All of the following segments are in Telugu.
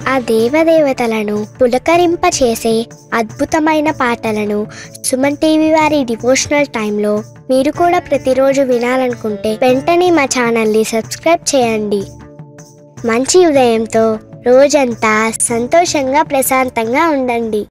ఆ దేవదేవతలను పులకరింపచేసే అద్భుతమైన పాటలను సుమన్ టీవీ వారి డివోషనల్ టైంలో మీరు కూడా ప్రతిరోజు వినాలనుకుంటే వెంటనే మా ఛానల్ని సబ్స్క్రైబ్ చేయండి మంచి ఉదయంతో రోజంతా సంతోషంగా ప్రశాంతంగా ఉండండి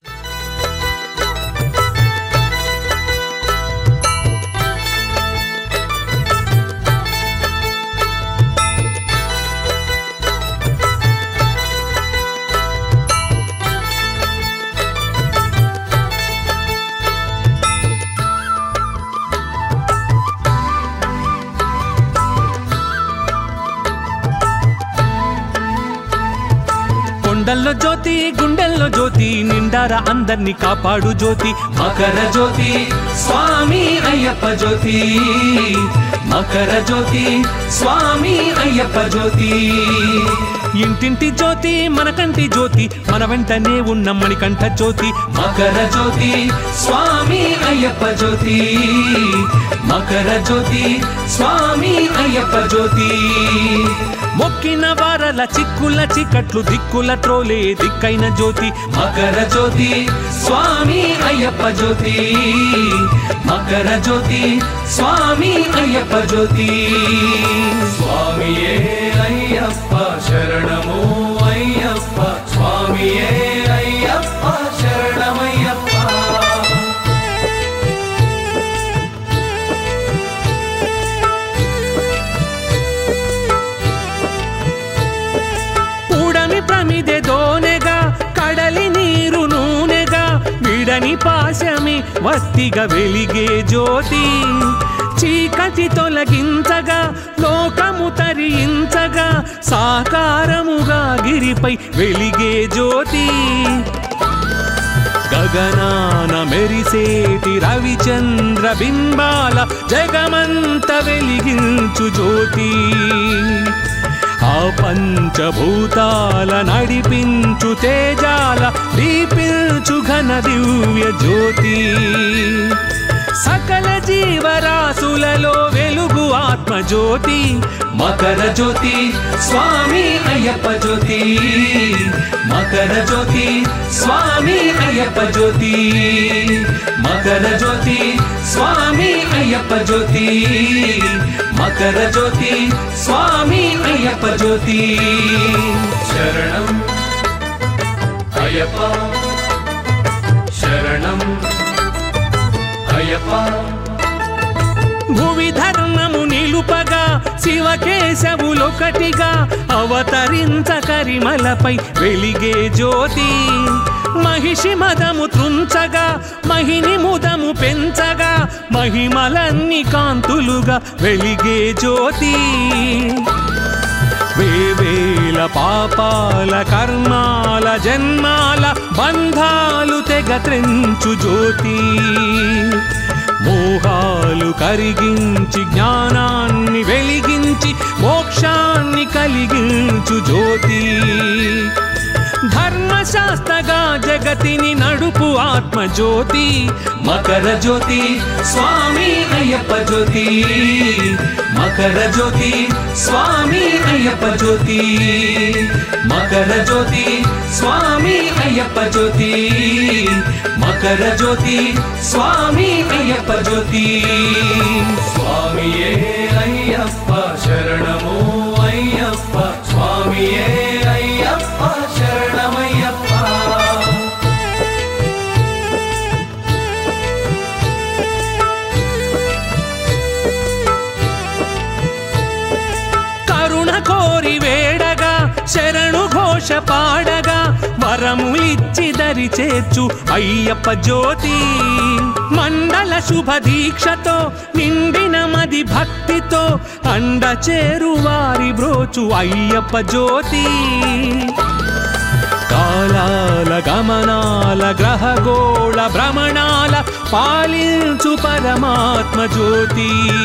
కొండల్లో జ్యోతి గుండెల్లో జ్యోతి నిండార అందర్నీ కాపాడు జ్యోతి మకర జ్యోతి స్వామి అయ్యప్ప జ్యోతి మకర జ్యోతి స్వామి అయ్యప్ప జ్యోతి ఇంటింటి జ్యోతి మన కంటి జ్యోతి మన వెంటనే ఉన్న మణికంఠ జ్యోతి మకర జ్యోతి స్వామి అయ్యప్ప జ్యోతి మకర జ్యోతి స్వామి అయ్యప్ప జ్యోతి మొక్కిన వారల చిక్కుల చికట్లు దిక్కుల ట్రోలే దిక్కైన జ్యోతి మకర జ్యోతి స్వామి అయ్యప్ప జ్యోతి మకర జ్యోతి స్వామి అయ్యప్ప జ్యోతి స్వామియే అయ్యప్ప శరణము అయ్యప్ప స్వామియే అయ్యప్ప శరణమయ్యప్ప ఉడమి ప్రమిదె దోనెగా కడలి నీరు నూనెగా విడని పాశమి వత్తిగా వెలిగే జ్యోతి చీకటి తొలగించగా లోకము తరించగా సాకారముగా గిరిపై వెలిగే జ్యోతి గగనాన మెరిసేటి రవిచంద్ర బింబాల జగమంత వెలిగించు జ్యోతి ఆ పంచభూతాల నడిపించు తేజాల దీపించు ఘన దివ్య జ్యోతి సకల జీవరాశులలో వెలుగు ఆత్మ జ్యోతి మకర జ్యోతి స్వామి అయ్యప్ప జ్యోతి మకర జ్యోతి స్వామి అయ్యప్ప జ్యోతి మకర జ్యోతి స్వామి అయ్యప్ప జ్యోతి మకర జ్యోతి స్వామి అయ్యప్ప జ్యోతి శరణం అయ్యప్ప శరణం అయ్యప్ప భువి ధర్మము నిలుపగా శివకేశవులొకటిగా అవతరించ కరిమలపై వెలిగే జ్యోతి మహిషి మదము త్రుంచగా మహిని ముదము పెంచగా మహిమలన్ని కాంతులుగా వెలిగే జ్యోతి వేవేల పాపాల కర్మాల జన్మాల బంధాలు తెగ త్రెంచు జ్యోతి మోహాలు కరిగించి జ్ఞానాన్ని వెలిగించి మోక్షాన్ని కలిగించు జ్యోతి ధర్మశాస్త్రగా జగతిని నడుపు ఆత్మ జ్యోతి మకర జ్యోతి స్వామి అయ్యప్ప జ్యోతి మకర జ్యోతి స్వామి అయ్యప్ప జ్యోతి మకర జ్యోతి స్వామి అయ్యప్ప జ్యోతి మకర జ్యోతి స్వామి అయ్యప్ప జ్యోతి స్వామియే అయ్యప్ప శరణము అయ్యప్ప స్వామియే అయ్యప్ప శరణమయ్యప్ప కరుణ కోరి వేడగా శరణు ఘోష పాడగా వరములిచ్చి దరి చేర్చు అయ్యప్ప జ్యోతి మండల శుభ దీక్షతో నిండిన మది భక్తితో అండ చేరు వారి బ్రోచు అయ్యప్ప జ్యోతి కాలాల గమనాల గ్రహగోళ భ్రమణాల పాలించు పరమాత్మ జ్యోతి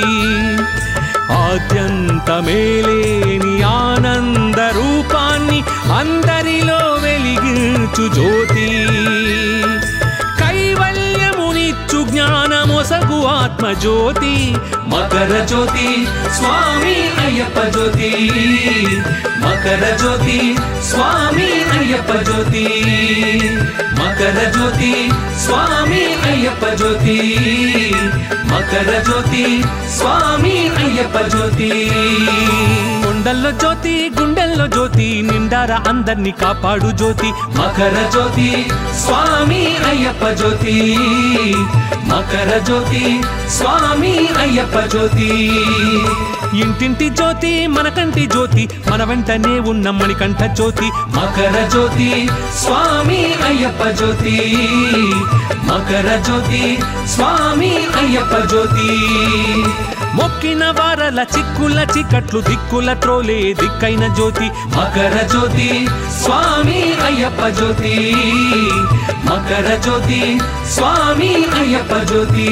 ఆద్యంత మేలేని ఆనంద రూపాన్ని అందరిలో వెలిగించు జ్యోతి కైవల్యమునిచ్చు జ్ఞానమొసగు ఆత్మ జ్యోతి మకర జ్యోతి స్వామి అయ్యప్ప జ్యోతి మకర జ్యోతి స్వామి అయ్యప్ప అయ్యప్ప జ్యోతి మకర జ్యోతి స్వామి అయ్యప్ప జ్యోతి మకర జ్యోతి స్వామి అయ్యప్ప జ్యోతి కొండల్లో జ్యోతి గుండెల్లో జ్యోతి నిండార అందర్ని కాపాడు జ్యోతి మకర జ్యోతి స్వామి అయ్యప్ప జ్యోతి మకర జ్యోతి స్వామి అయ్యప్ప జ్యోతి ఇంటింటి జ్యోతి మనకంటి జ్యోతి మన వెంటనే ఉన్న మణికంఠ జ్యోతి మకర జ్యోతి స్వామి అయ్యప్ప జ్యోతి మకర జ్యోతి స్వామి అయ్యప్ప జ్యోతి మొక్కిన వారల చిక్కుల చికట్లు దిక్కుల త్రోలే దిక్కైన జ్యోతి మకర జ్యోతి స్వామి అయ్యప్ప జ్యోతి మకర జ్యోతి స్వామి అయ్యప్ప జ్యోతి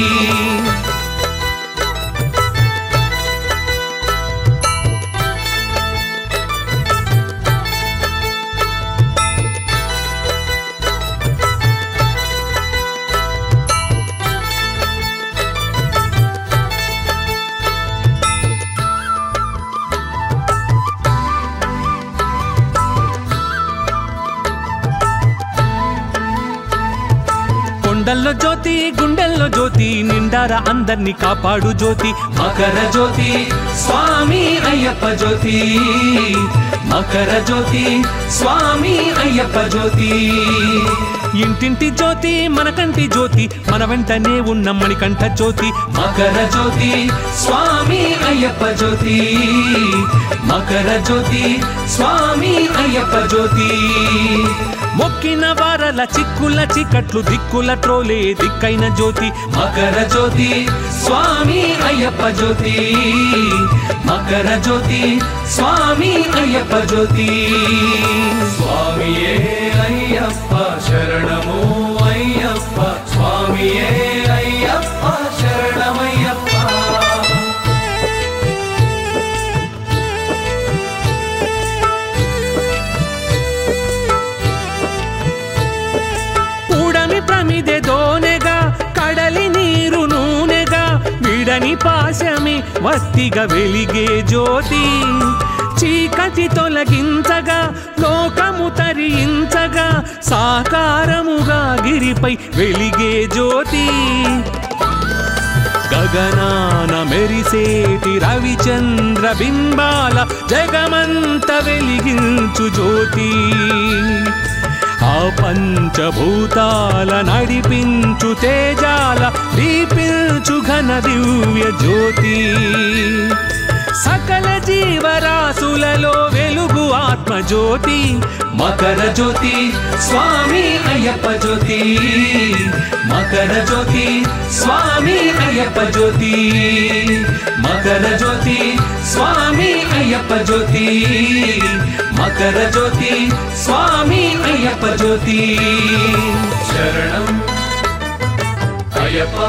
కొండల్లో జ్యోతి గుండెల్లో జ్యోతి నిండార అందర్ని కాపాడు జ్యోతి మకర జ్యోతి స్వామి అయ్యప్ప జ్యోతి మకర జ్యోతి స్వామి అయ్యప్ప జ్యోతి ఇంటింటి జ్యోతి మనకంటి జ్యోతి మన వెంటనే ఉన్న మణికంఠ జ్యోతి మకర జ్యోతి స్వామి అయ్యప్ప జ్యోతి మకర జ్యోతి స్వామి అయ్యప్ప జ్యోతి మొక్కిన వారల చిక్కుల చికట్లు దిక్కుల ట్రోలే దిక్కైన జ్యోతి మకర జ్యోతి స్వామి అయ్యప్ప జ్యోతి మకర జ్యోతి స్వామి అయ్యప్ప జ్యోతి స్వామియే అయ్యప్ప శరణము అయ్యప్ప స్వామియే అయ్యప్ప శరణమయ్యప్ప కూడమి ప్రమిదె దోనెగా కడలి నీరు నూనెగా విడని పాశమి వత్తిగా వెలిగే జ్యోతి చీకటి తొలగించగా లోకము తరించగా సాకారముగా గిరిపై వెలిగే జ్యోతి గగనాన మెరిసేటి రవిచంద్ర బింబాల జగమంత వెలిగించు జ్యోతి ఆ పంచభూతాల నడిపించు తేజాల దీపించు ఘన దివ్య జ్యోతి సకల జీవరాశులలో వెలుగు ఆత్మ జ్యోతి మకర జ్యోతి స్వామి అయ్యప్ప జ్యోతి మకర జ్యోతి స్వామి అయ్యప్ప జ్యోతి మకర జ్యోతి స్వామి అయ్యప్ప జ్యోతి మకర జ్యోతి స్వామి అయ్యప్ప జ్యోతి శరణం అయ్యప్ప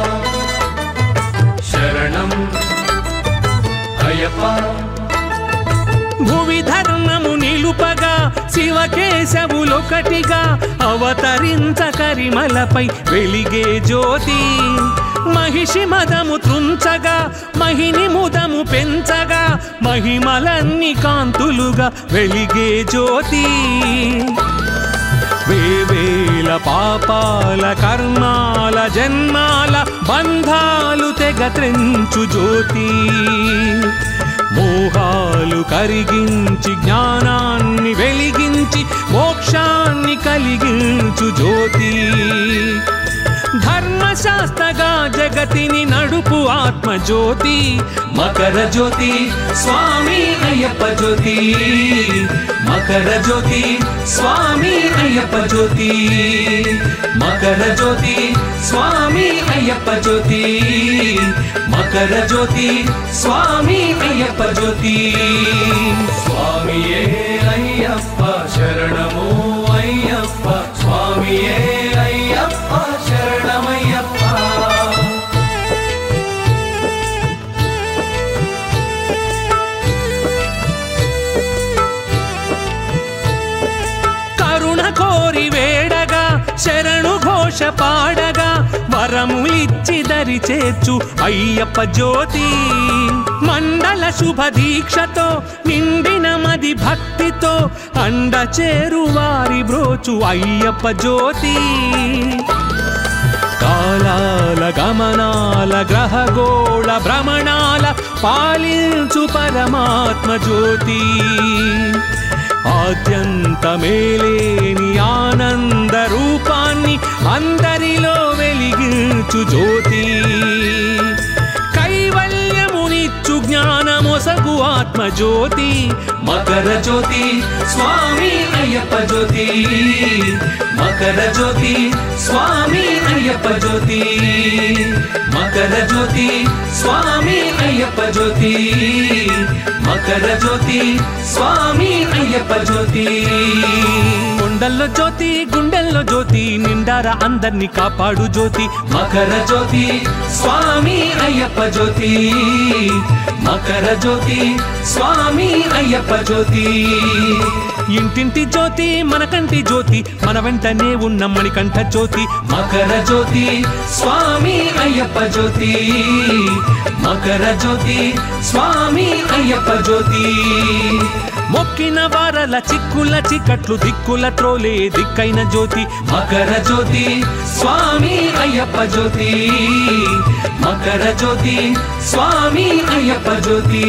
శరణం అయ్యప్ప భువి ధర్మము నిలుపగా శివకేశవులొకటిగా అవతరించ కరిమలపై వెలిగే జ్యోతి మహిషి మదము త్రుంచగా మహిని ముదము పెంచగా మహిమలన్ని కాంతులుగా వెలిగే జ్యోతి వేవేల పాపాల కర్మాల జన్మాల బంధాలు తెగ త్రెంచు జ్యోతి మోహాలు కరిగించి జ్ఞానాన్ని వెలిగించి మోక్షాన్ని కలిగించు జ్యోతి ధర్మశాస్త్రగా జగతిని నడుపు ఆత్మ జ్యోతి మకర జ్యోతి స్వామి అయ్యప్ప జ్యోతి మకర జ్యోతి స్వామి అయ్యప్ప జ్యోతి మకర జ్యోతి స్వామి అయ్యప్ప జ్యోతి మకర జ్యోతి స్వామి అయ్యప్ప జ్యోతి స్వామియే అయ్యప్ప శరణము అయ్యప్ప స్వామియే అయ్యప్ప శరణమయ్యప్ప కరుణ కోరి వేడగా శరణు ఘోష పాడగా వరములిచ్చి దరి చేర్చు అయ్యప్ప జ్యోతి మండల శుభ దీక్షతో నిండిన మది భక్తితో అండ చేరువారి బ్రోచు అయ్యప్ప జ్యోతి కాలాల గమనాల గ్రహగోళ భ్రమణాల పాలించు పరమాత్మ జ్యోతి ఆద్యంతమేలేని ఆనంద రూపాన్ని అందరిలో వెలిగించు జ్యోతి కైవల్యమునిచ్చు జ్ఞానమొసగు ఆత్మ జ్యోతి మకర జ్యోతి స్వామి అయ్యప్ప జ్యోతి మకర జ్యోతి స్వామి అయ్యప్ప జ్యోతి మకర జ్యోతి స్వామి అయ్యప్ప జ్యోతి మకర జ్యోతి స్వామి అయ్యప్ప జ్యోతి కొండల్లో జ్యోతి గుండెల్లో జ్యోతి నిండార అందర్ని కాపాడు జ్యోతి మకర జ్యోతి స్వామి అయ్యప్ప జ్యోతి మకర జ్యోతి స్వామి అయ్యప్ప జ్యోతి ఇంటింటి జ్యోతి మన కంటి జ్యోతి మన వెంటనే ఉన్న మణికంఠ జ్యోతి మకర జ్యోతి స్వామి అయ్యప్ప జ్యోతి మకర జ్యోతి స్వామి అయ్యప్ప జ్యోతి మొక్కిన వారల చిక్కుల చిక్కట్లు దిక్కుల త్రోలే దిక్కైన జ్యోతి మకర జ్యోతి స్వామి అయ్యప్ప జ్యోతి మకర జ్యోతి స్వామి అయ్యప్ప జ్యోతి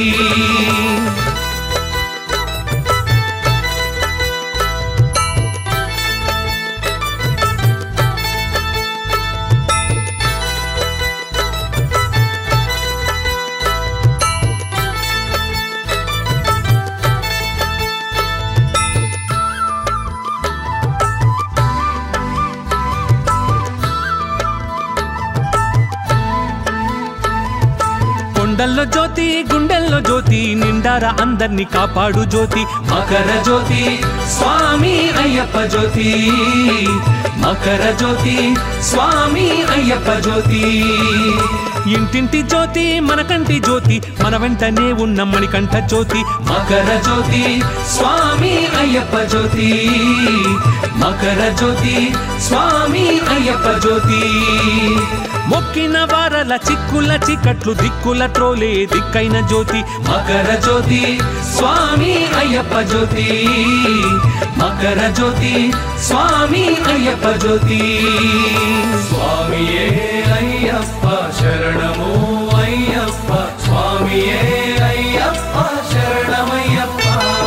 కొండల్లో జ్యోతి గుండెల్లో జ్యోతి నిండార అందర్ని కాపాడు జ్యోతి మకర జ్యోతి స్వామి అయ్యప్ప జ్యోతి మకర జ్యోతి స్వామి అయ్యప్ప జ్యోతి ఇంటింటి జ్యోతి మన కంటి జ్యోతి మన వెంటనే ఉన్న మణికంఠ జ్యోతి మకర జ్యోతి స్వామి అయ్యప్ప జ్యోతి మకర జ్యోతి స్వామి అయ్యప్ప జ్యోతి మొక్కిన వారల చిక్కుల చిక్కట్లు దిక్కుల త్రోలే దిక్కైన జ్యోతి మకర జ్యోతి స్వామి అయ్యప్ప జ్యోతి మకర జ్యోతి స్వామి అయ్యప్ప జ్యోతి స్వామియే అయ్యప్ప శరణము అయ్యప్ప స్వామియే అయ్యప్ప శరణమయ్యప్ప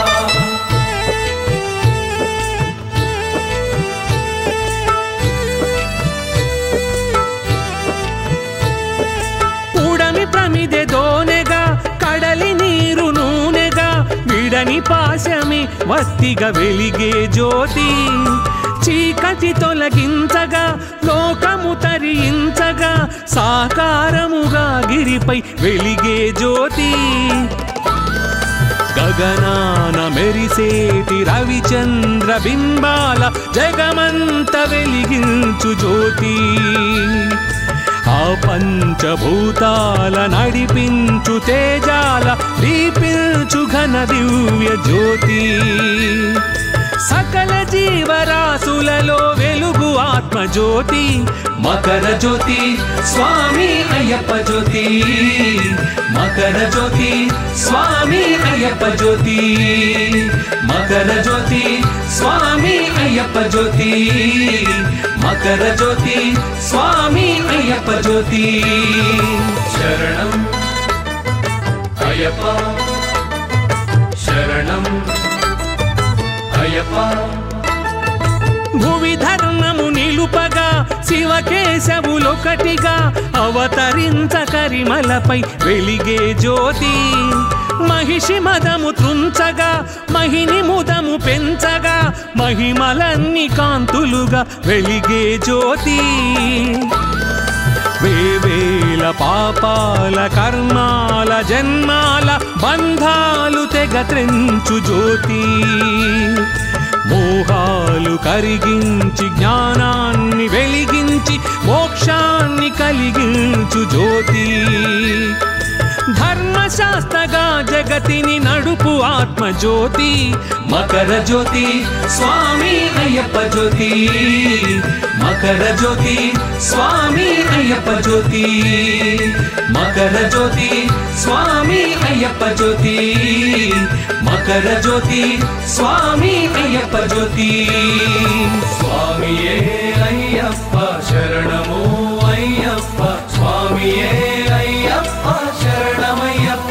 కూడమి ప్రమిదె దోనెగా కడలి నీరు నూనెగా విడని పాశమి వత్తిగా వెలిగే జ్యోతి చీకటి తొలగించగా లోకము తరించగా సాకారముగా గిరిపై వెలిగే జ్యోతి గగనాన మెరిసేటి రవిచంద్ర బింబాల జగమంత వెలిగించు జ్యోతి ఆ పంచభూతాల నడిపించు తేజాల దీపించు ఘన దివ్య జ్యోతి సకల జీవరాశులలో వెలుగు ఆత్మ జ్యోతి మకర జ్యోతి స్వామి అయ్యప్ప జ్యోతి మకర జ్యోతి స్వామి అయ్యప్ప జ్యోతి మకర జ్యోతి స్వామి అయ్యప్ప జ్యోతి మకర జ్యోతి స్వామి అయ్యప్ప జ్యోతి శరణం అయ్యప్ప శరణం అయ్యప్ప భువి ధర్మము నిలుపగా శివకేశవులొకటిగా అవతరించ కరిమలపై వెలిగే జ్యోతి మహిషి మదము త్రుంచగా మహిని ముదము పెంచగా మహిమలన్ని కాంతులుగా వెలిగే జ్యోతి వేవేల పాపాల కర్మాల జన్మాల బంధాలు తెగ త్రెంచు జ్యోతి మోహాలు కరిగించి జ్ఞానాన్ని వెలిగించి మోక్షాన్ని కలిగించు జ్యోతి ధర్మశాస్త్రగా జగతిని నడుపు ఆత్మజ్యోతి మకర జ్యోతి స్వామి అయ్యప్ప జ్యోతి మకర జ్యోతి స్వామి అయ్యప్ప జ్యోతి మకర జ్యోతి స్వామి అయ్యప్ప జ్యోతి మకర జ్యోతి స్వామి అయ్యప్ప జ్యోతి స్వామియే అయ్యప్ప శరణము అయ్యప్ప స్వామియే అయ్యప్ప శరణమయ్యప్ప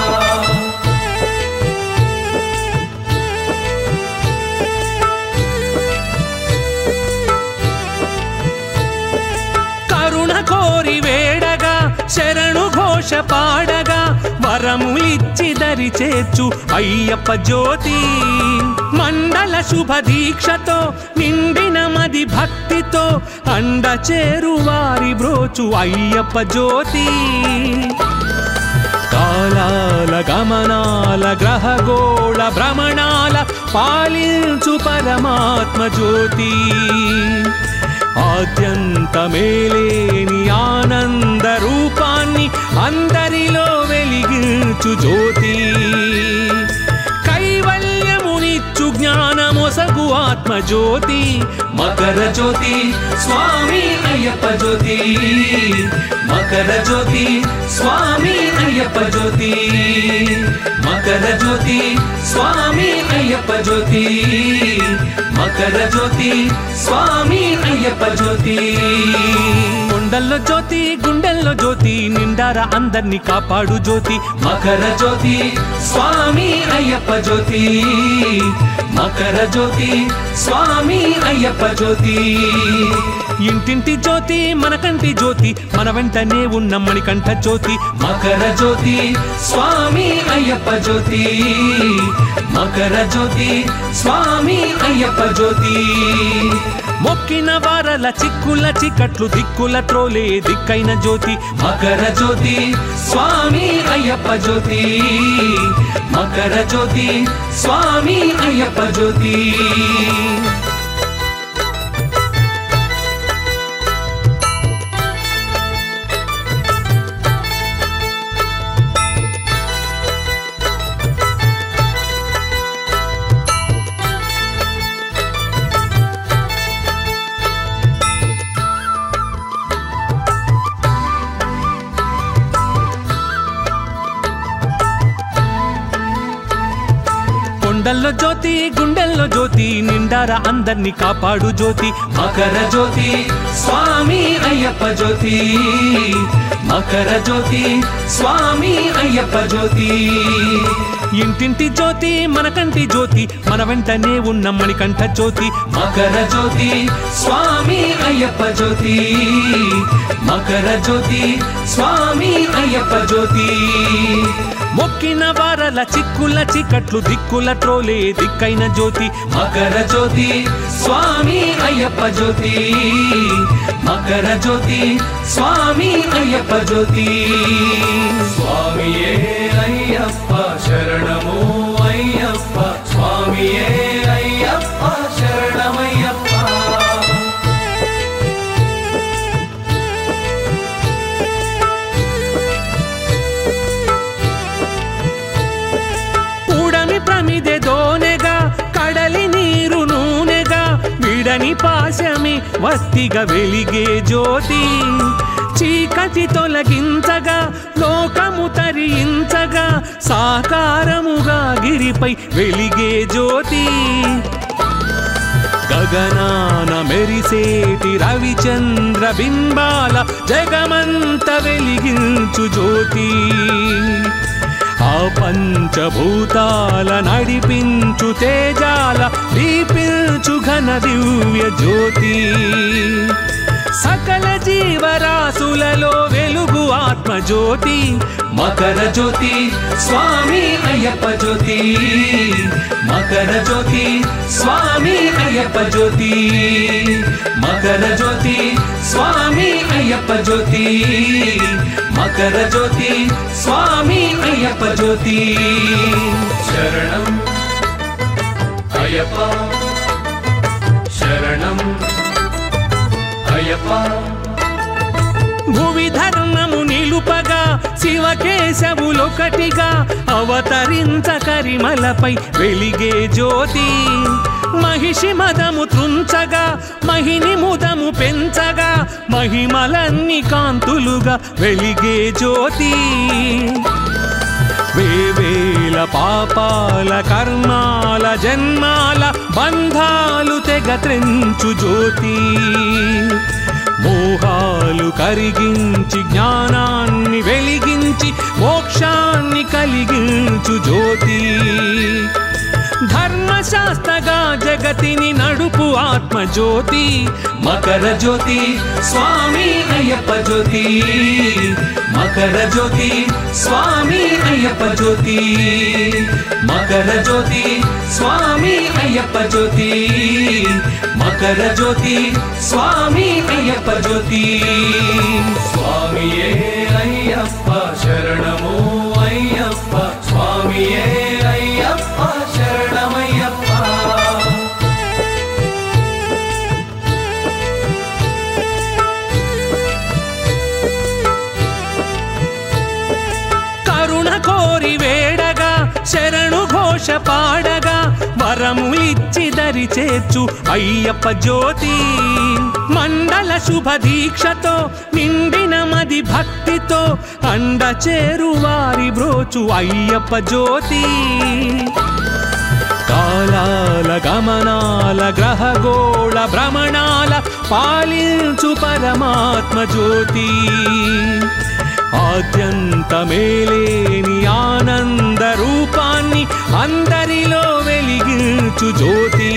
కరుణ కోరి వేడగా శరణు ఘోష పాడగా వరములిచ్చి దరి చేర్చు అయ్యప్ప జ్యోతి మండల శుభ దీక్షతో నిండిన మది భక్తితో అండ చేరు వారి బ్రోచు అయ్యప్ప జ్యోతి కాలాల గమనాల గ్రహగోళ భ్రమణాల పాలించు పరమాత్మ జ్యోతి ఆద్యంతమేలేని ఆనంద రూపాన్ని అందరిలో వెలిగించు జ్యోతి కైవల్యమునిచ్చు జ్ఞానమొసగు ఆత్మ జ్యోతి మకర జ్యోతి స్వామి అయ్యప్ప జ్యోతి మకర జ్యోతి స్వామి అయ్యప్ప జ్యోతి మకర జ్యోతి స్వామి అయ్యప్ప జ్యోతి మకర జ్యోతి స్వామి అయ్యప్ప జ్యోతి కొండల్లో జ్యోతి గుండెల్లో జ్యోతి నిండారా అందర్నీ కాపాడు జ్యోతి మకర జ్యోతి స్వామి అయ్యప్ప జ్యోతి మకర జ్యోతి స్వామి అయ్యప్ప జ్యోతి ఇంటింటి జ్యోతి మన కంటి జ్యోతి మన వెంటనే ఉన్న మణికంఠ జ్యోతి మకర జ్యోతి స్వామి అయ్యప్ప జ్యోతి మకర జ్యోతి స్వామి అయ్యప్ప జ్యోతి మొక్కిన వారల చిక్కుల చికట్లు దిక్కుల త్రోలే దిక్కైన జ్యోతి మకర జ్యోతి స్వామి అయ్యప్ప జ్యోతి మకర జ్యోతి స్వామి అయ్యప్ప జ్యోతి కొండల్లో జ్యోతి గుండెల్లో జ్యోతి నిండారా అందర్నీ కాపాడు జ్యోతి మకర జ్యోతి స్వామి అయ్యప్ప జ్యోతి మకర జ్యోతి స్వామి అయ్యప్ప జ్యోతి ఇంటింటి జ్యోతి మన కంటి జ్యోతి మన వెంటనే ఉన్న మణికంఠ జ్యోతి మకర జ్యోతి స్వామి అయ్యప్ప జ్యోతి మకర జ్యోతి స్వామి అయ్యప్ప జ్యోతి మొక్కిన వారల చిక్కుల చికట్లు దిక్కుల త్రోలే దిక్కైన జ్యోతి మకర జ్యోతి స్వామి అయ్యప్ప జ్యోతి మకర జ్యోతి స్వామి అయ్యప్ప జ్యోతి స్వామియే అయ్యప్ప శరణము అయ్యప్ప స్వామియే అయ్యప్ప శరణమయ్యప్ప కూడమి ప్రమిదె దోనెగా కడలి నీరు నూనెగా విడని పాశమి వత్తిగా వెలిగే జ్యోతి చీకటి తొలగించగా లోకము తరించగా సాకారముగా గిరిపై వెలిగే జ్యోతి గగనాన మెరిసేటి రవిచంద్ర బింబాల జగమంత వెలిగించు జ్యోతి ఆ పంచభూతాల నడిపించు తేజాల దీపించు ఘన దివ్య జ్యోతి సకల జీవరాశులలో వెలుగు ఆత్మ జ్యోతి మకర జ్యోతి స్వామి అయ్యప్ప జ్యోతి మకర జ్యోతి స్వామి అయ్యప్ప జ్యోతి మకర జ్యోతి స్వామి అయ్యప్ప జ్యోతి మకర జ్యోతి స్వామి అయ్యప్ప జ్యోతి శరణం అయ్యప్ప శరణం అయ్యప్ప భువి ధర్మము నిలుపగా శివకేశవులొకటిగా అవతరించ కరిమలపై వెలిగే జ్యోతి మహిషి మదము త్రుంచగా మహిని ముదము పెంచగా మహిమలన్ని కాంతులుగా వెలిగే జ్యోతి వేవేల పాపాల కర్మాల జన్మాల బంధాలు తెగ త్రెంచు జ్యోతి మోహాలు కరిగించి జ్ఞానాన్ని వెలిగించి మోక్షాన్ని కలిగించు జ్యోతి ధర్మశాస్త్రగా జగతిని నడుపు ఆత్మజ్యోతి మకర జ్యోతి స్వామి అయ్యప్ప జ్యోతి మకర జ్యోతి స్వామి అయ్యప్ప జ్యోతి మకర జ్యోతి స్వామి అయ్యప్ప జ్యోతి మకర జ్యోతి స్వామి అయ్యప్ప జ్యోతి స్వామియే అయ్యప్ప శరణము అయ్యప్ప స్వామియే అయ్యప్ప శరణమయ్యప్ప కరుణ కోరి వేడగా శరణు ఘోష పాడగా వరములిచ్చి దరి చేర్చు అయ్యప్ప జ్యోతి మండల శుభ దీక్షతో నిండిన మది భక్తితో అండ చేరు వారి బ్రోచు అయ్యప్ప జ్యోతి కాలాల గమనాల గ్రహగోళ భ్రమణాల పాలించు పరమాత్మ జ్యోతి ఆద్యంత మేలేని ఆనంద రూపాన్ని అందరిలో వెలిగించు జ్యోతి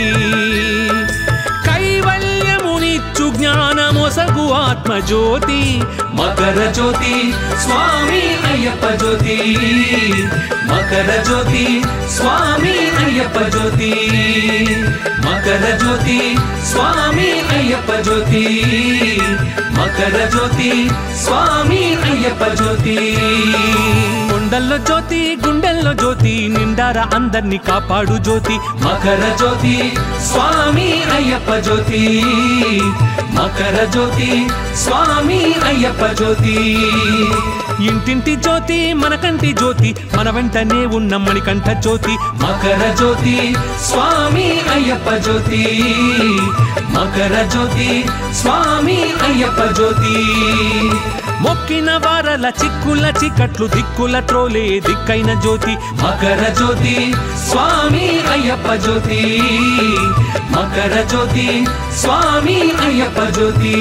కైవల్యమునిచ్చు జ్ఞానమొసగు ఆత్మ జ్యోతి మకర జ్యోతి స్వామి అయ్యప్ప జ్యోతి మకర జ్యోతి స్వామి అయ్యప్ప జ్యోతి మకర జ్యోతి స్వామి అయ్యప్ప జ్యోతి మకర జ్యోతి స్వామి అయ్యప్ప జ్యోతి కొండల్లో జ్యోతి గుండెల్లో జ్యోతి నిండారా అందర్నీ కాపాడు జ్యోతి మకర జ్యోతి స్వామి అయ్యప్ప జ్యోతి మకర జ్యోతి స్వామి అయ్యప్ప జ్యోతి ఇంటింటి జ్యోతి మన కంటి జ్యోతి మన వెంటనే ఉన్న మణికంఠ జ్యోతి మకర జ్యోతి స్వామి అయ్యప్ప జ్యోతి మకర జ్యోతి స్వామి అయ్యప్ప జ్యోతి మొక్కిన వారల చిక్కుల చిక్కట్లు దిక్కుల త్రోలే దిక్కైన జ్యోతి మకర జ్యోతి స్వామి అయ్యప్ప జ్యోతి మకర జ్యోతి స్వామి అయ్యప్ప జ్యోతి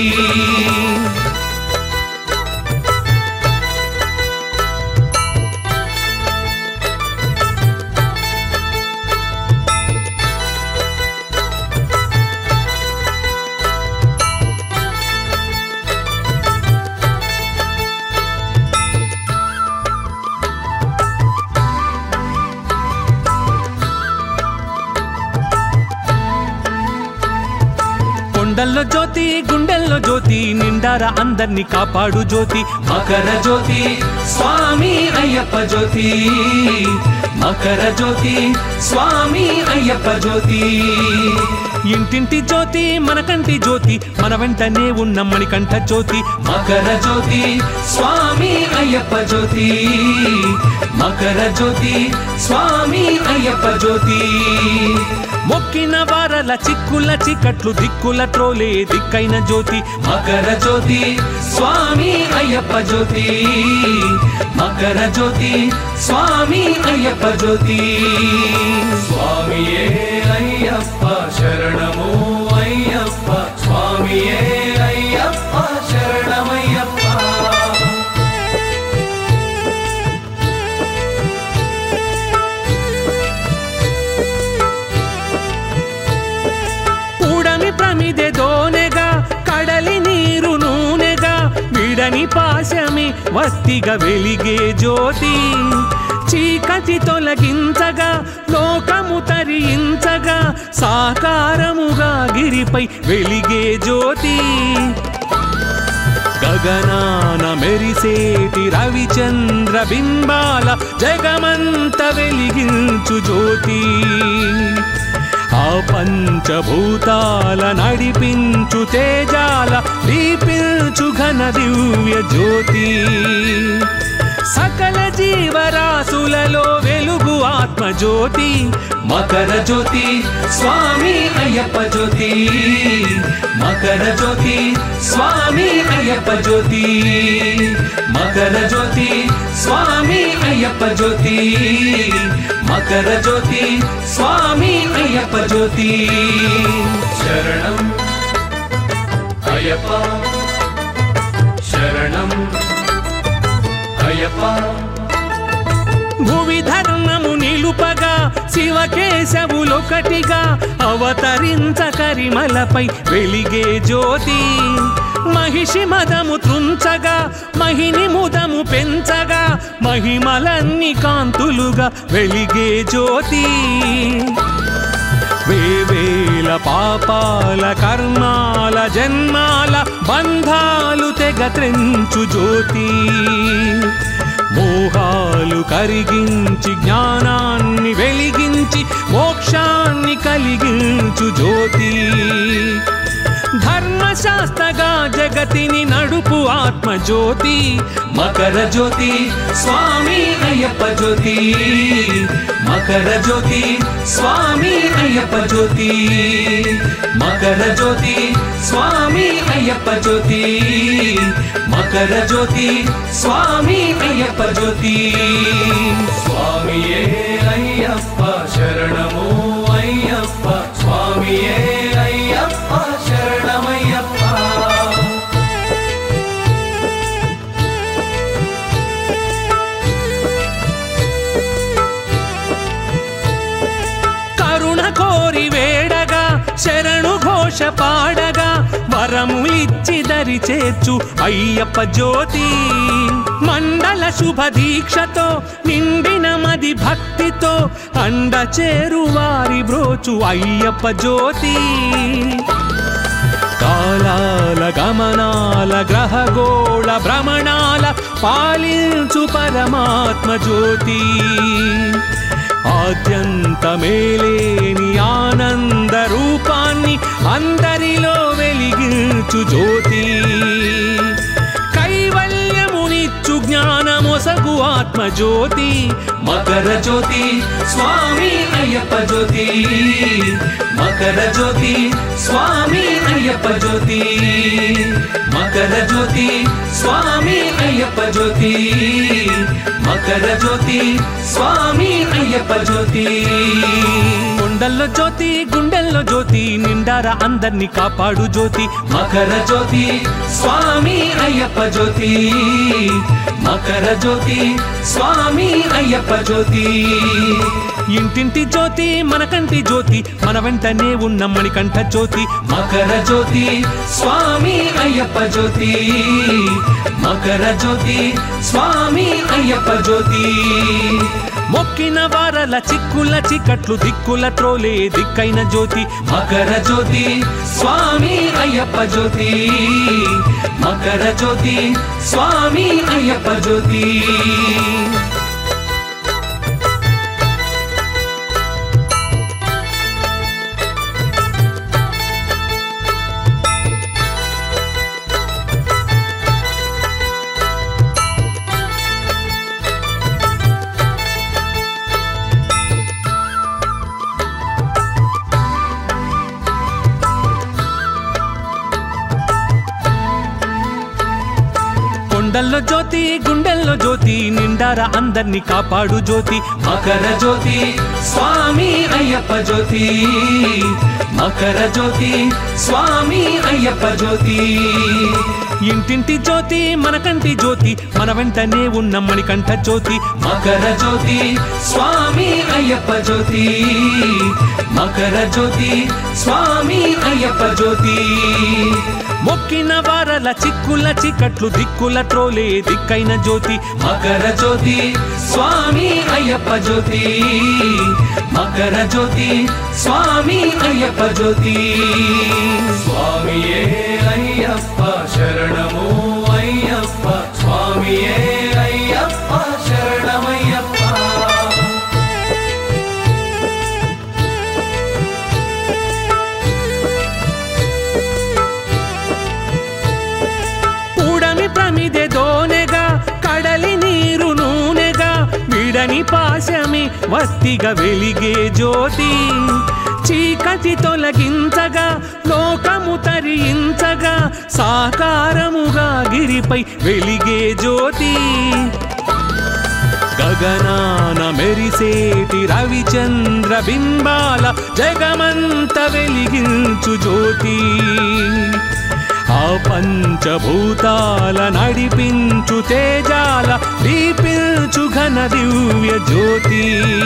కొండల్లో జ్యోతి గుండెల్లో జ్యోతి నిండారా అందర్నీ కాపాడు జ్యోతి మకర జ్యోతి స్వామి అయ్యప్ప జ్యోతి మకర జ్యోతి స్వామి అయ్యప్ప జ్యోతి ఇంటింటి జ్యోతి మన కంటి జ్యోతి మన వెంటనే ఉన్న మణికంఠ జ్యోతి మకర జ్యోతి స్వామి అయ్యప్ప జ్యోతి మకర జ్యోతి స్వామి అయ్యప్ప జ్యోతి మొక్కిన వారల చిక్కుల చిక్కట్లు దిక్కుల త్రోలే దిక్కైన జ్యోతి మకర జ్యోతి స్వామి అయ్యప్ప జ్యోతి మకర జ్యోతి స్వామి అయ్యప్ప జ్యోతి స్వామియే అయ్యప్ప శరణము అయ్యప్ప స్వామియే అయ్యప్ప శరణమయ్యప్ప కూడమి ప్రమిదె దోనెగా కడలి నీరు నూనెగా విడని పాశమి వత్తిగా వెలిగే జ్యోతి చీకటి తొలగించగా లోకము తరించగా సాకారముగా గిరిపై వెలిగే జ్యోతి గగనాన మెరిసేటి రవిచంద్ర బింబాల జగమంత వెలిగించు జ్యోతి ఆ పంచభూతాల నడిపించు తేజాల దీపించు ఘన దివ్య జ్యోతి సకల జీవరాశులలో వెలుగు ఆత్మజ్యోతి మకర జ్యోతి స్వామి అయ్యప్ప జ్యోతి మకర జ్యోతి స్వామి అయ్యప్ప జ్యోతి మకర జ్యోతి స్వామి అయ్యప్ప జ్యోతి మకర జ్యోతి స్వామి అయ్యప్ప జ్యోతి శరణం అయ్యప్ప శరణం అయ్యప్ప భువి ధర్మము నిలుపగా శివకేశవులొకటిగా అవతరించ కరిమలపై వెలిగే జ్యోతి మహిషి మదము త్రుంచగా మహిని ముదము పెంచగా మహిమలన్ని కాంతులుగా వెలిగే జ్యోతి వేవేల పాపాల కర్మాల జన్మాల బంధాలు తెగ త్రెంచు జ్యోతి మోహాలు కరిగించి జ్ఞానాన్ని వెలిగించి మోక్షాన్ని కలిగించు జ్యోతి ధర్మశాస్త్రగా జగతిని నడుపు ఆత్మజ్యోతి మకర జ్యోతి స్వామి అయ్యప్ప జ్యోతి మకర జ్యోతి స్వామి అయ్యప్ప జ్యోతి మకర జ్యోతి స్వామి అయ్యప్ప జ్యోతి మకర జ్యోతి స్వామి అయ్యప్ప జ్యోతి స్వామియే అయ్యప్ప శరణము అయ్యప్ప స్వామియే అయ్యప్ప శరణమయ్యప్ప కరుణ కోరి వేడగా శరణు ఘోష పాడగా వరములిచ్చి దరి చేర్చు అయ్యప్ప జ్యోతి మండల శుభ దీక్షతో నిండిన మది భక్తితో అండ చేరు వారి బ్రోచు అయ్యప్ప జ్యోతి కాలాల గమనాల గ్రహగోళ భ్రమణాల పాలించు పరమాత్మ జ్యోతి ఆద్యంత మేలేని ఆనంద రూపాన్ని అందరిలో వెలిగించు జ్యోతి కైవల్యమునిచ్చు జ్ఞానమొసగు ఆత్మ జ్యోతి మకర జ్యోతి స్వామి అయ్యప్ప జ్యోతి మకర జ్యోతి స్వామి అయ్యప్ప జ్యోతి మకర జ్యోతి స్వామి అయ్యప్ప జ్యోతి మకర జ్యోతి స్వామి అయ్యప్ప జ్యోతి కొండల్లో జ్యోతి గుండెల్లో జ్యోతి నిండారా అందర్నీ కాపాడు జ్యోతి మకర జ్యోతి స్వామి అయ్యప్ప జ్యోతి మకర జ్యోతి స్వామి అయ్యప్ప జ్యోతి ఇంటింటి జ్యోతి మన కంటి జ్యోతి మన వెంటనే ఉన్న మణికంఠ జ్యోతి మకర జ్యోతి స్వామి అయ్యప్ప జ్యోతి మకర జ్యోతి స్వామి అయ్యప్ప జ్యోతి మొక్కిన వారల చిక్కుల చిక్కట్లు దిక్కుల త్రోలే దిక్కైన జ్యోతి మకర జ్యోతి స్వామి అయ్యప్ప జ్యోతి మకర జ్యోతి స్వామి అయ్యప్ప జ్యోతి కొండల్లో జ్యోతి గుండెల్లో జ్యోతి నిండారా అందర్నీ కాపాడు జ్యోతి మకర జ్యోతి స్వామి అయ్యప్ప జ్యోతి మకర జ్యోతి స్వామి అయ్యప్ప జ్యోతి ఇంటింటి జ్యోతి మన కంటి జ్యోతి మన వెంటనే ఉన్న మణికంఠ జ్యోతి మకర జ్యోతి స్వామి అయ్యప్ప జ్యోతి మకర జ్యోతి స్వామి అయ్యప్ప జ్యోతి మొక్కిన వారల చిక్కుల చిక్కట్లు దిక్కుల త్రోలే దిక్కైన జ్యోతి మకర జ్యోతి స్వామి అయ్యప్ప జ్యోతి మకర జ్యోతి స్వామి అయ్యప్ప జ్యోతి స్వామియే అయ్యప్ప శరణము అయ్యప్ప స్వామియే అయ్యప్ప శరణమయ్యప్ప కూడమి ప్రమిదె దోనెగా కడలి నీరును వీడని పాశమే వత్తిగా వెలిగే జ్యోతి చీకటి తొలగించగా లోకము తరించగా సాకారముగా గిరిపై వెలిగే జ్యోతి గగనాన మెరిసేటి రవిచంద్ర బింబాల జగమంత వెలిగించు జ్యోతి ఆ పంచభూతాల నడిపించు తేజాల దీపించు ఘన దివ్య జ్యోతి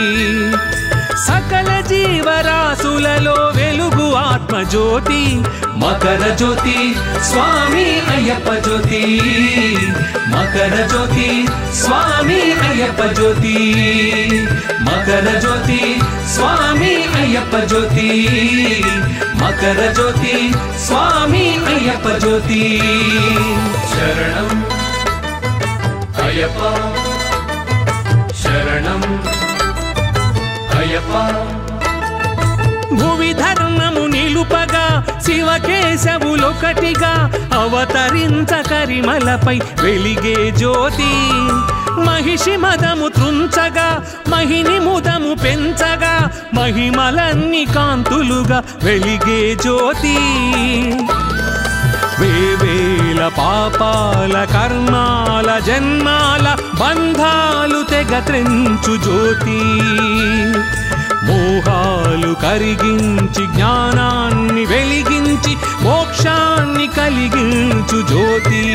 సకల జీవరాశులలో వెలుగు ఆత్మజ్యోతి మకర జ్యోతి స్వామి అయ్యప్ప జ్యోతి మకర జ్యోతి స్వామి అయ్యప్ప జ్యోతి మకర జ్యోతి స్వామి అయ్యప్ప జ్యోతి మకర జ్యోతి స్వామి అయ్యప్ప జ్యోతి శరణం అయ్యప్ప శరణం అయ్యప్ప భువి ధర్మము నిలుపగా శివకేశవులొకటిగా అవతరించ కరిమలపై వెలిగే జ్యోతి మహిషి మదము త్రుంచగా మహిని ముదము పెంచగా మహిమలన్ని కాంతులుగా వెలిగే జ్యోతి వేవేల పాపాల కర్మాల జన్మాల బంధాలు తెగ త్రెంచు జ్యోతి మోహాలు కరిగించి జ్ఞానాన్ని వెలిగించి మోక్షాన్ని కలిగించు జ్యోతి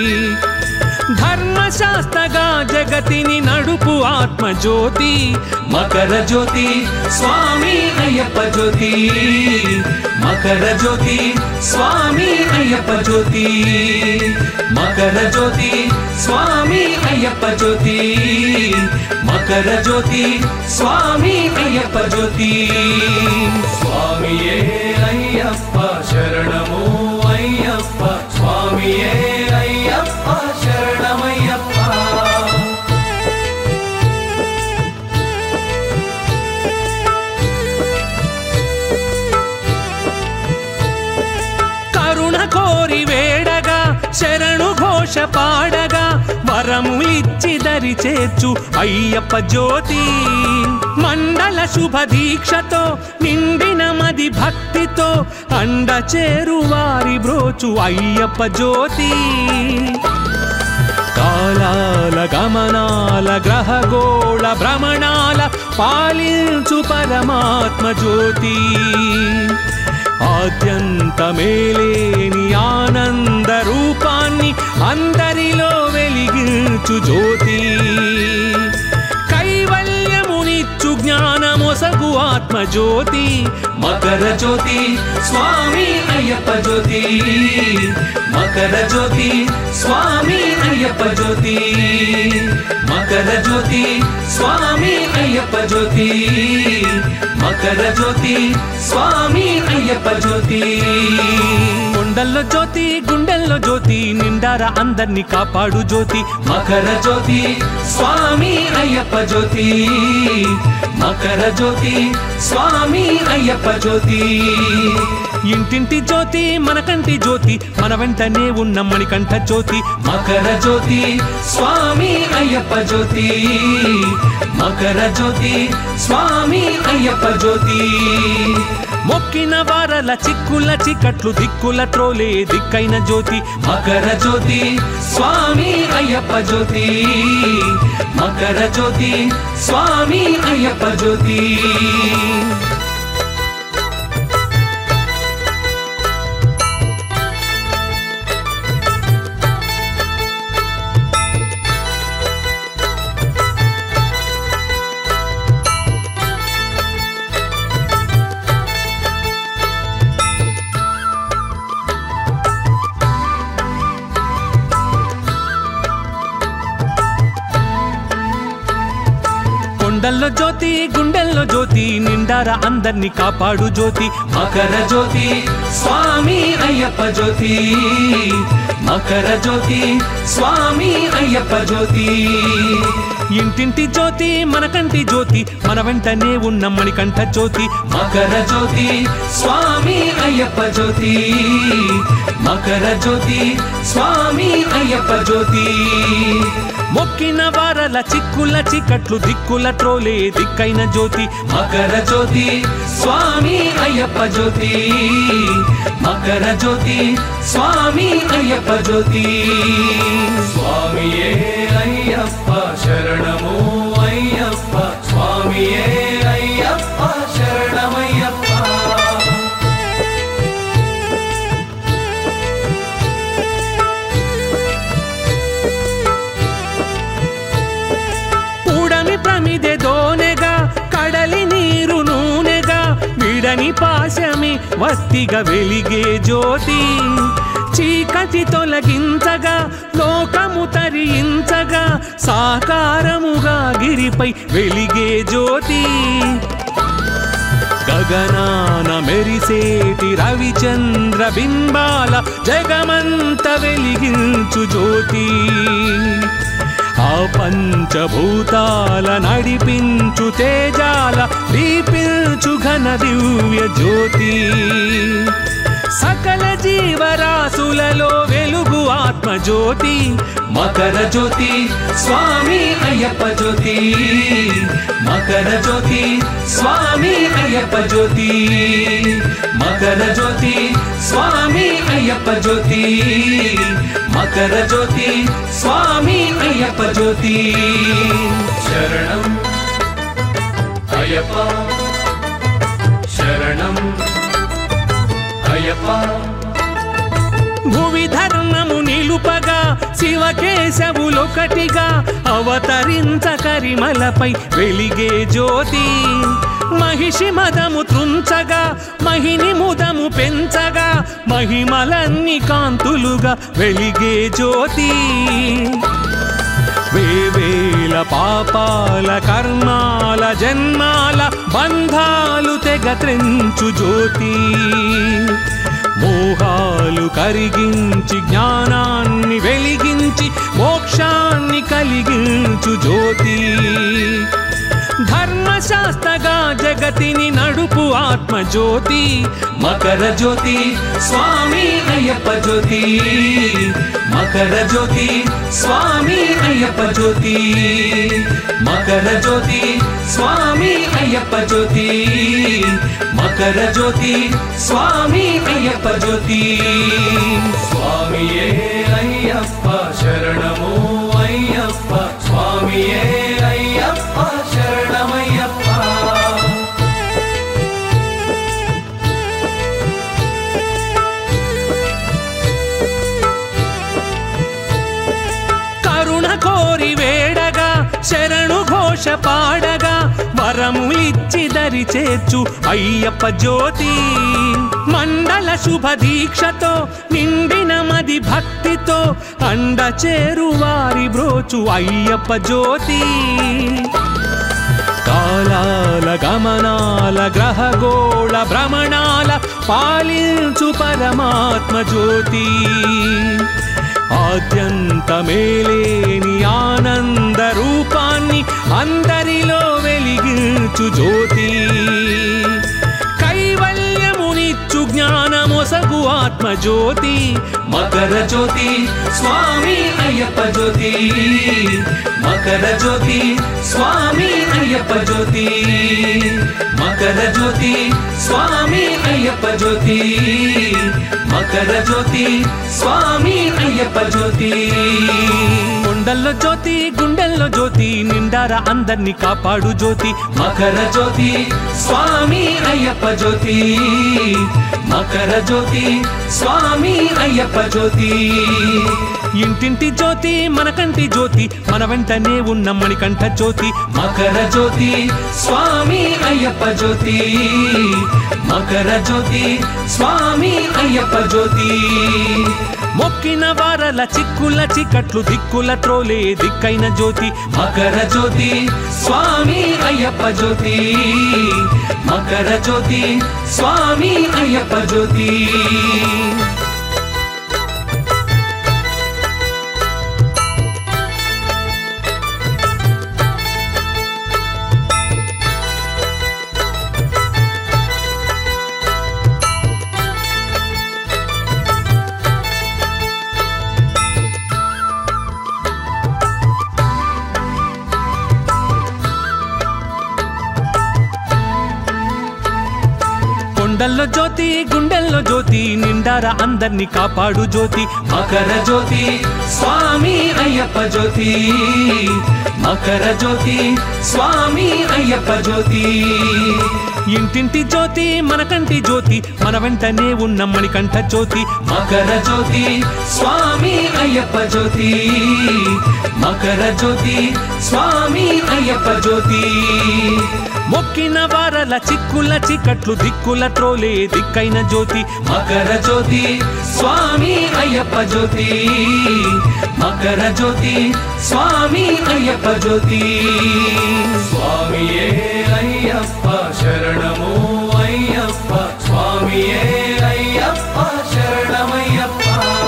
ధర్మశాస్త్రగా జగతిని నడుపు ఆత్మజ్యోతి మకర జ్యోతి స్వామి అయ్యప్ప జ్యోతి మకర జ్యోతి స్వామి అయ్యప్ప జ్యోతి మకర జ్యోతి స్వామి అయ్యప్ప జ్యోతి మకర జ్యోతి స్వామి అయ్యప్ప జ్యోతి స్వామియే అయ్యప్ప శరణము అయ్యప్ప స్వామియే అయ్యప్ప శరణమయ్యప్ప కరుణ కోరి వేడగా శరణు ఘోష పాడగా వరములిచ్చి దరి చేర్చు అయ్యప్ప జ్యోతి మండల శుభ దీక్షతో నిండిన మది భక్తితో అండ చేరు వారి బ్రోచు అయ్యప్ప జ్యోతి కాలాల గమనాల గ్రహగోళ భ్రమణాల పాలించు పరమాత్మ జ్యోతి ఆద్యంత మేలేని ఆనంద రూపాన్ని అందరిలో వెలిగించు జ్యోతి కైవల్యమునిచ్చు జ్ఞానమొసగు ఆత్మ జ్యోతి మకర జ్యోతి స్వామి అయ్యప్ప జ్యోతి మకర జ్యోతి స్వామి అయ్యప్ప జ్యోతి మకర జ్యోతి స్వామి అయ్యప్ప జ్యోతి మకర జ్యోతి స్వామి అయ్యప్ప జ్యోతి కొండల్లో జ్యోతి గుండెల్లో జ్యోతి నిండార అందర్నీ కాపాడు జ్యోతి మకర జ్యోతి స్వామి అయ్యప్ప జ్యోతి మకర జ్యోతి స్వామి అయ్యప్ప జ్యోతి ఇంటింటి జ్యోతి మన కంటి జ్యోతి మన వెంటనే ఉన్న మణికంఠ జ్యోతి మకర జ్యోతి స్వామి అయ్యప్ప జ్యోతి మకర జ్యోతి స్వామి అయ్యప్ప జ్యోతి మొక్కిన వారల చిక్కుల చిక్కట్లు దిక్కుల త్రోలే దిక్కైన జ్యోతి మకర జ్యోతి స్వామి అయ్యప్ప జ్యోతి మకర జ్యోతి స్వామి అయ్యప్ప జ్యోతి కొండల్లో జ్యోతి గుండెల్లో జ్యోతి నిండార అందర్నీ కాపాడు జ్యోతి మకర జ్యోతి స్వామి అయ్యప్ప జ్యోతి మకర జ్యోతి స్వామి అయ్యప్ప జ్యోతి ఇంటింటి జ్యోతి మనకంటి జ్యోతి మన వెంటనే ఉన్న మణికంఠ జ్యోతి మకర జ్యోతి స్వామి అయ్యప్ప జ్యోతి మకర జ్యోతి స్వామి అయ్యప్ప జ్యోతి మొక్కిన వారల చిక్కుల చికట్లు దిక్కుల ట్రోలే దిక్కైన జ్యోతి మకర జ్యోతి స్వామి అయ్యప్ప జ్యోతి మకర జ్యోతి స్వామి అయ్యప్ప జ్యోతి స్వామియే అయ్యప్ప శరణము అయ్యప్ప స్వామియే అయ్యప్ప శరణమయ్యప్ప కూడమి ప్రమిదె దోనెగా కడలి నీరు నూనెగా విడని పాశమి వత్తిగా వెలిగే జ్యోతి చీకటి తొలగించగా లోకము తరించగా సాకారముగా గిరిపై వెలిగే జ్యోతి గగనాన మెరిసేటి రవిచంద్ర బింబాల జగమంత వెలిగించు జ్యోతి ఆ పంచభూతాల నడిపించు తేజాల దీపించు ఘన దివ్య జ్యోతి సకల జీవరాశులలో వెలుగు ఆత్మ జ్యోతి మకర జ్యోతి స్వామి అయ్యప్ప జ్యోతి మకర జ్యోతి స్వామి అయ్యప్ప జ్యోతి మకర జ్యోతి స్వామి అయ్యప్ప జ్యోతి మకర జ్యోతి స్వామి అయ్యప్ప జ్యోతి శరణం అయ్యప్ప శరణం అయ్యప్ప భువి ధర్మము నిలుపగా శివకేశవులొకటిగా అవతరించ కరిమలపై వెలిగే జ్యోతి మహిషి మదము త్రుంచగా మహిని ముదము పెంచగా మహిమలన్ని కాంతులుగా వెలిగే జ్యోతి వేవేల పాపాల కర్మాల జన్మాల బంధాలు తెగ త్రెంచు జ్యోతి మోహాలు కరిగించి జ్ఞానాన్ని వెలిగించి మోక్షాన్ని కలిగించు జ్యోతి ధర్మశాస్త్రగా జగతిని నడుపు ఆత్మ జ్యోతి మకర జ్యోతి స్వామి అయ్యప్ప జ్యోతి మకర జ్యోతి స్వామి అయ్యప్ప జ్యోతి మకర జ్యోతి స్వామి అయ్యప్ప జ్యోతి మకర జ్యోతి స్వామి అయ్యప్ప జ్యోతి స్వామియే అయ్యప్ప శరణము అయ్యప్ప స్వామియే అయ్యప్ప శరణమయ్యప్ప కరుణ కోరి వేడగా శరణు ఘోష పాడగా వరములిచ్చి దరి చేర్చు అయ్యప్ప జ్యోతి మండల శుభ దీక్షతో నిండిన మది భక్తితో అండ చేరు వారి బ్రోచు అయ్యప్ప జ్యోతి కాలాల గమనాల గ్రహగోళ భ్రమణాల పాలించు పరమాత్మ జ్యోతి ఆద్యంత మేలేని ఆనంద రూపాన్ని అందరిలో వెలిగించు జ్యోతి కైవల్యమునిచ్చు జ్ఞానమొసగు ఆత్మ జ్యోతి మకర జ్యోతి స్వామి అయ్యప్ప జ్యోతి మకర జ్యోతి స్వామి అయ్యప్ప జ్యోతి మకర జ్యోతి స్వామి అయ్యప్ప జ్యోతి మకర జ్యోతి స్వామి అయ్యప్ప జ్యోతి కొండల్లో జ్యోతి గుండెల్లో జ్యోతి నిండార అందర్నీ కాపాడు జ్యోతి మకర జ్యోతి స్వామి అయ్యప్ప జ్యోతి మకర జ్యోతి స్వామి అయ్యప్ప జ్యోతి ఇంటింటి జ్యోతి మనకంటి జ్యోతి మన వెంటనే ఉన్న మణికంఠ జ్యోతి మకర జ్యోతి స్వామి అయ్యప్ప జ్యోతి మకర జ్యోతి స్వామి అయ్యప్ప జ్యోతి మొక్కిన వారల చిక్కుల చికట్లు దిక్కుల త్రోలే దిక్కైన జ్యోతి మకర జ్యోతి స్వామి అయ్యప్ప జ్యోతి మకర జ్యోతి స్వామి అయ్యప్ప జ్యోతి జ్యోతి గుండెల్లో జ్యోతి నిండారా అందర్నీ కాపాడు జ్యోతి మకర జ్యోతి స్వామి అయ్యప్ప జ్యోతి మకర జ్యోతి స్వామి అయ్యప్ప జ్యోతి ఇంటింటి జ్యోతి మనకంటి జ్యోతి మన వెంటనే ఉన్న మణికంఠ జ్యోతి మకర జ్యోతి స్వామి అయ్యప్ప జ్యోతి మకర జ్యోతి స్వామి అయ్యప్ప జ్యోతి మొక్కిన వారల చిక్కుల చిక్కట్లు దిక్కుల త్రోలే దిక్కైన జ్యోతి మకర జ్యోతి స్వామి అయ్యప్ప జ్యోతి మకర జ్యోతి స్వామి అయ్యప్ప జ్యోతి స్వామియే అయ్యప్ప శరణము అయ్యప్ప స్వామియే అయ్యప్ప శరణమయ్యప్ప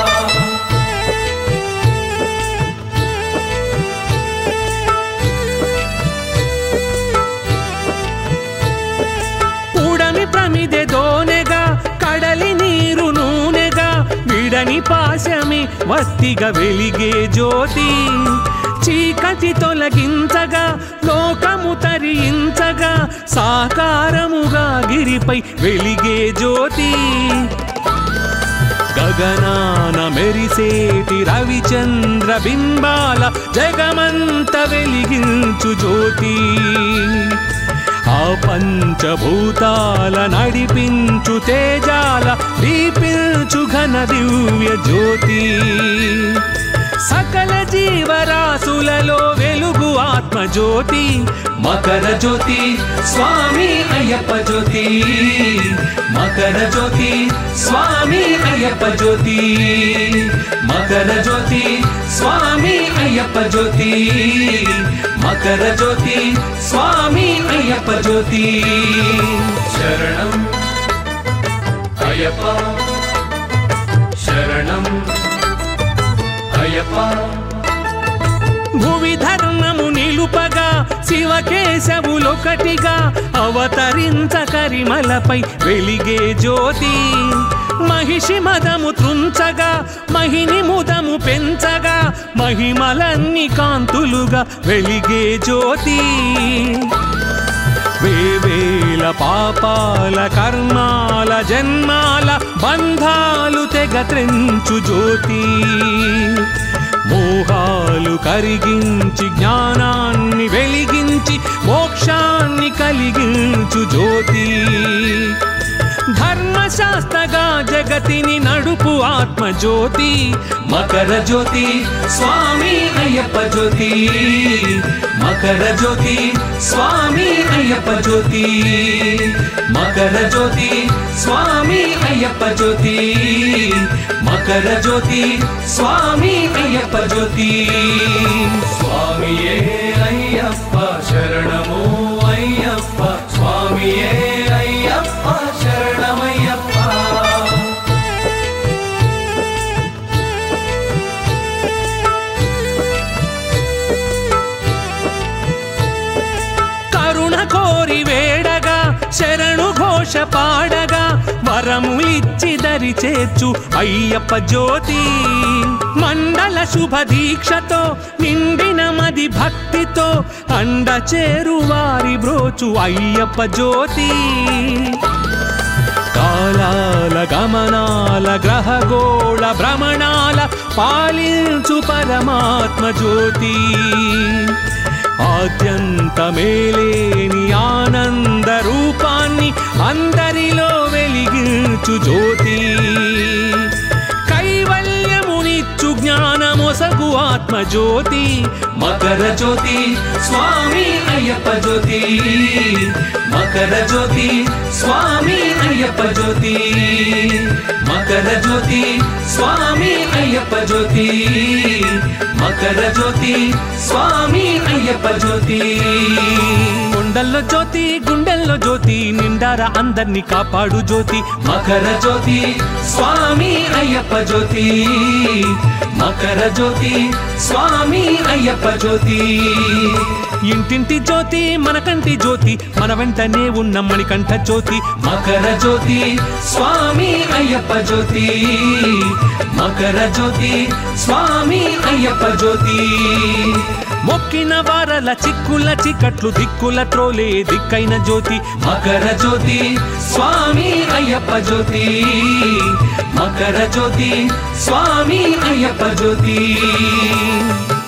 కూడమి ప్రమిదె దోనెగా కడలి నీరు నూనెగా విడని పాశమి వత్తిగా వెలిగే జ్యోతి చీకటి తొలగించగా లోకము తరించగా సాకారముగా గిరిపై వెలిగే జ్యోతి గగనాన మెరిసేటి రవిచంద్ర బింబాల జగమంత వెలిగించు జ్యోతి ఆ పంచభూతాల నడిపించు తేజాల దీపించు ఘన దివ్య జ్యోతి సకల జీవరాశులలో వెలుగు ఆత్మ జ్యోతి మకర జ్యోతి స్వామి అయ్యప్ప జ్యోతి మకర జ్యోతి స్వామి అయ్యప్ప జ్యోతి మకర జ్యోతి స్వామి అయ్యప్ప జ్యోతి మకర జ్యోతి స్వామి అయ్యప్ప జ్యోతి శరణం అయ్యప్ప శరణం అయ్యప్ప భువి ధర్మము నిలుపగా శివకేశవులొకటిగా అవతరించ కరిమలపై వెలిగే జ్యోతి మహిషి మదము త్రుంచగా మహిని ముదము పెంచగా మహిమలన్ని కాంతులుగా వెలిగే జ్యోతి వేవేల పాపాల కర్మాల జన్మాల బంధాలు తెగ త్రెంచు జ్యోతి మోహాలు కరిగించి జ్ఞానాన్ని వెలిగించి మోక్షాన్ని కలిగించు జ్యోతి ధర్మశాస్త్రగా జగతిని నడుపు ఆత్మ జ్యోతి మకర జ్యోతి స్వామి అయ్యప్ప జ్యోతి మకర జ్యోతి స్వామి అయ్యప్ప జ్యోతి మకర జ్యోతి స్వామి అయ్యప్ప జ్యోతి మకర జ్యోతి స్వామి అయ్యప్ప జ్యోతి స్వామియే అయ్యప్ప శరణము అయ్యప్ప స్వామియే అయ్యప్ప శరణమయ్యప్ప కరుణ కోరి వేడగా శరణు ఘోష పాడగా వరములిచ్చి దరి చేర్చు అయ్యప్ప జ్యోతి మండల శుభ దీక్షతో నిండిన మది భక్తితో అండ చేరు వారి బ్రోచు అయ్యప్ప జ్యోతి కాలాల గమనాల గ్రహగోళ భ్రమణాల పాలించు పరమాత్మ జ్యోతి ఆద్యంత మేలేని ఆనంద రూపాన్ని అందరిలో వెలిగించు జ్యోతి కైవల్యమునిచ్చు జ్ఞానమొసగు ఆత్మ జ్యోతి మకర జ్యోతి స్వామి అయ్యప్ప జ్యోతి మకర జ్యోతి స్వామి అయ్యప్ప జ్యోతి మకర జ్యోతి స్వామి అయ్యప్ప జ్యోతి మకర జ్యోతి స్వామి అయ్యప్ప జ్యోతి కొండల్లో జ్యోతి గుండెల్లో జ్యోతి నిండారా అందర్నీ కాపాడు జ్యోతి మకర జ్యోతి స్వామి అయ్యప్ప జ్యోతి మకర జ్యోతి స్వామి అయ్యప్ప జ్యోతి ఇంటింటి జ్యోతి మనకంటి జ్యోతి మన వెంటనే ఉన్న మణికంఠ జ్యోతి మకర జ్యోతి స్వామి అయ్యప్ప జ్యోతి మకర జ్యోతి స్వామి అయ్యప్ప జ్యోతి మొక్కిన వారల చిక్కుల చికట్లు దిక్కుల త్రోలే దిక్కైన జ్యోతి మకర జ్యోతి జ్యోతి స్వామి అయ్యప్ప జ్యోతి మకర జ్యోతి స్వామి అయ్యప్ప జ్యోతి